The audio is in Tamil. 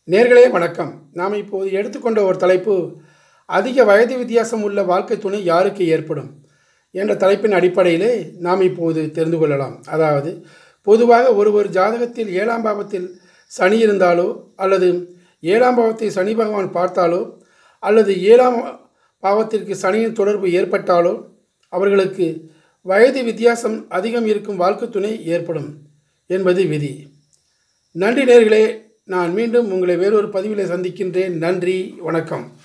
நேர்களே வணக்கம் நாம் இப்போது எடுத்துக்கொண்ட ஒரு தலைப்பு அதிக வயது வித்தியாசம் உள்ள வாழ்க்கை துணை யாருக்கு ஏற்படும் என்ற தலைப்பின் அடிப்படையிலே நாம் இப்போது தெரிந்து கொள்ளலாம் அதாவது பொதுவாக ஒருவர் ஜாதகத்தில் ஏழாம் பாவத்தில் சனி இருந்தாலோ அல்லது ஏழாம் பாவத்தை சனி பகவான் பார்த்தாலோ அல்லது ஏழாம் பாவத்திற்கு சனியின் தொடர்பு ஏற்பட்டாலோ அவர்களுக்கு வயது வித்தியாசம் அதிகம் இருக்கும் வாழ்க்கை துணை ஏற்படும் என்பது விதி நன்றி நேர்களே நான் மீண்டும் உங்களை வேறொரு பதிவிலே சந்திக்கின்றேன் நன்றி வணக்கம்